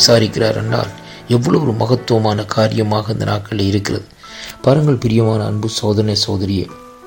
விசாரிக்கிறார் என்றால் எவ்வளவு ஒரு மகத்துவமான காரியமாக இந்த நாட்களில் இருக்கிறது பாருங்கள் பிரியமான அன்பு சோதனை சோதரியே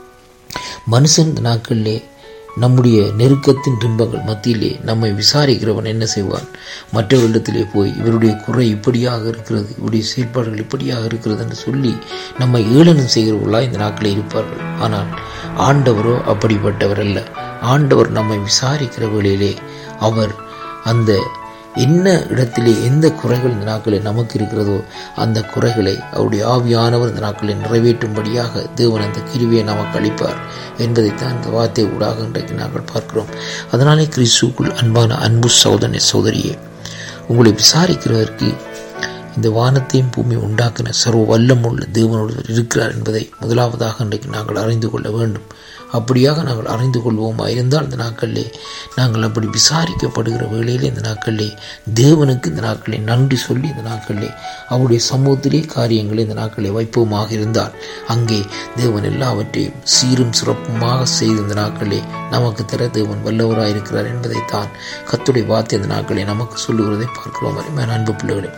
மனுஷன் இந்த நாட்களிலே நம்முடைய நெருக்கத்தின் துன்பங்கள் மத்தியிலே நம்மை விசாரிக்கிறவன் என்ன செய்வான் மற்றவர்களிடத்திலே போய் இவருடைய குறை இப்படியாக இருக்கிறது இவருடைய செயல்பாடுகள் இப்படியாக இருக்கிறது என்று சொல்லி நம்மை ஏளனம் செய்கிறவர்களா இந்த நாட்களில் இருப்பார்கள் ஆனால் ஆண்டவரோ அப்படிப்பட்டவர் அல்ல ஆண்டவர் நம்மை விசாரிக்கிற வேளையிலே அவர் அந்த என்ன இடத்திலே எந்த குறைகள் இந்த நாட்களில் நமக்கு இருக்கிறதோ அந்த குறைகளை அவருடைய ஆவியானவர் இந்த நாட்களில் நிறைவேற்றும்படியாக தேவன் அந்த கிருவியை நமக்கு அளிப்பார் என்பதைத்தான் இந்த வார்த்தை ஊடாக இன்றைக்கு நாங்கள் பார்க்கிறோம் அதனாலே கிறிஸ்துக்குள் அன்பான அன்பு சோதனை சோதரியே உங்களை விசாரிக்கிறதற்கு இந்த வானத்தையும் பூமி உண்டாக்கின சர்வ வல்லமுள்ள தேவனோடு இருக்கிறார் என்பதை முதலாவதாக இன்றைக்கு நாங்கள் அறிந்து கொள்ள வேண்டும் அப்படியாக நாங்கள் அறிந்து கொள்வோமா இருந்தால் இந்த நாட்களிலே நாங்கள் அப்படி விசாரிக்கப்படுகிற வேளையிலே இந்த நாட்களிலே தேவனுக்கு இந்த நாட்களை நன்றி சொல்லி இந்த நாட்களிலே அவருடைய சமூகத்திலே காரியங்களை இந்த நாட்களை வைப்போமாக இருந்தால் அங்கே தேவன் எல்லாவற்றையும் சீரும் சிறப்புமாக செய்து இந்த நாட்களிலே நமக்கு தர தேவன் வல்லவராக இருக்கிறார் என்பதைத்தான் கத்துடைய வார்த்தை இந்த நாட்களை நமக்கு சொல்லுகிறதை பார்க்கிறோம் அருமையான அன்பு பிள்ளைகளே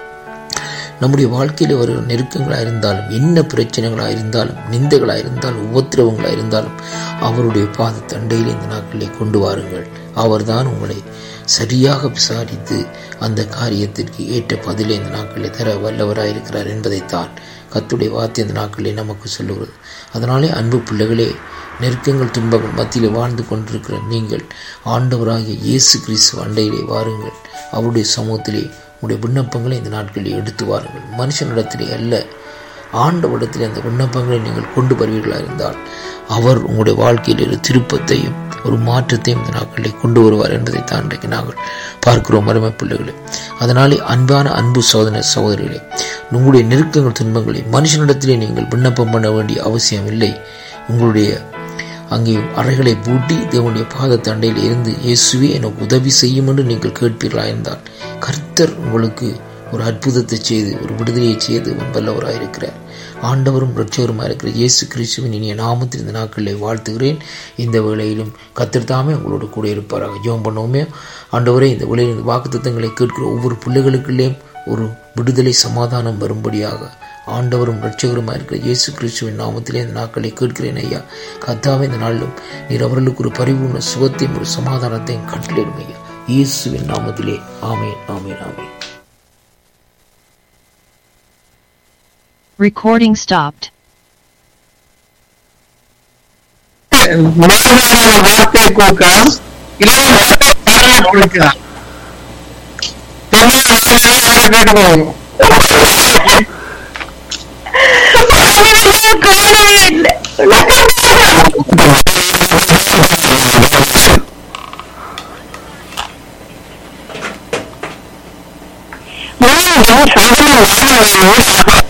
நம்முடைய வாழ்க்கையில் வருகிற நெருக்கங்களாக இருந்தாலும் என்ன பிரச்சனைகளாக இருந்தாலும் நிந்தைகளாக இருந்தாலும் உபத்திரவங்களாக இருந்தாலும் அவருடைய பாத தண்டையில் இந்த நாட்களை கொண்டு வாருங்கள் அவர்தான் உங்களை சரியாக விசாரித்து அந்த காரியத்திற்கு ஏற்ற பதிலை இந்த நாட்களில் தர வல்லவராக இருக்கிறார் என்பதைத்தான் கத்துடைய வார்த்தை இந்த நாட்களில் நமக்கு சொல்லுகிறது அதனாலே அன்பு பிள்ளைகளே நெருக்கங்கள் துன்பங்கள் மத்தியில் வாழ்ந்து கொண்டிருக்கிற நீங்கள் ஆண்டவராகிய இயேசு கிறிஸ்து அண்டையிலே வாருங்கள் அவருடைய சமூகத்திலே உங்களுடைய விண்ணப்பங்களை இந்த நாட்களில் எடுத்து வாருங்கள் மனுஷனிடத்திலே அல்ல ஆண்டவரிடத்தில் அந்த விண்ணப்பங்களை நீங்கள் கொண்டு வருவீர்களாக இருந்தால் அவர் உங்களுடைய வாழ்க்கையில் ஒரு திருப்பத்தையும் ஒரு மாற்றத்தையும் இந்த நாட்களில் கொண்டு வருவார் என்பதை தான் இன்றைக்கு நாங்கள் பார்க்கிறோம் அருமை பிள்ளைகளே அதனாலே அன்பான அன்பு சோதனை சகோதரிகளே உங்களுடைய நெருக்கங்கள் துன்பங்களை மனுஷனிடத்திலே நீங்கள் விண்ணப்பம் பண்ண வேண்டிய அவசியம் இல்லை உங்களுடைய அங்கே அறைகளை பூட்டி தேவனுடைய பாத தண்டையில் இருந்து இயேசுவே எனக்கு உதவி செய்யும் என்று நீங்கள் கேட்பீர்களா இருந்தால் கர்த்தர் உங்களுக்கு ஒரு அற்புதத்தை செய்து ஒரு விடுதலையை செய்து வல்லவராக இருக்கிறார் ஆண்டவரும் ரட்சகருமாக இருக்கிற இயேசு கிறிஸ்துவின் இனிய நாமத்தில் இந்த நாட்களில் வாழ்த்துகிறேன் இந்த வேளையிலும் கத்தர் தாமே உங்களோட கூட இருப்பாராக ஜெபம் பண்ணுவோமே ஆண்டவரே இந்த வேளையில் இந்த வாக்குத்தத்தங்களை கேட்கிற ஒவ்வொரு பிள்ளைகளுக்குள்ளேயும் ஒரு விடுதலை சமாதானம் வரும்படியாக ஆண்டவரும் ரட்சகருமாக இருக்கிற இயேசு கிறிஸ்துவின் நாமத்திலே இந்த நாட்களை கேட்கிறேன் ஐயா கத்தாவே இந்த நாளிலும் நீர் அவர்களுக்கு ஒரு பரிபூர்ண சுகத்தையும் ஒரு சமாதானத்தையும் கட்டளிடும் ஐயா இயேசுவின் நாமத்திலே ஆமேன் ஆமேன் ஆமேன் Recording stopped. முதலாவது வார்த்தை கூக்கம் இளம் வார்த்தை கொடுக்கிறார் கேட்டுக்கோங்க மூன்று சாதனை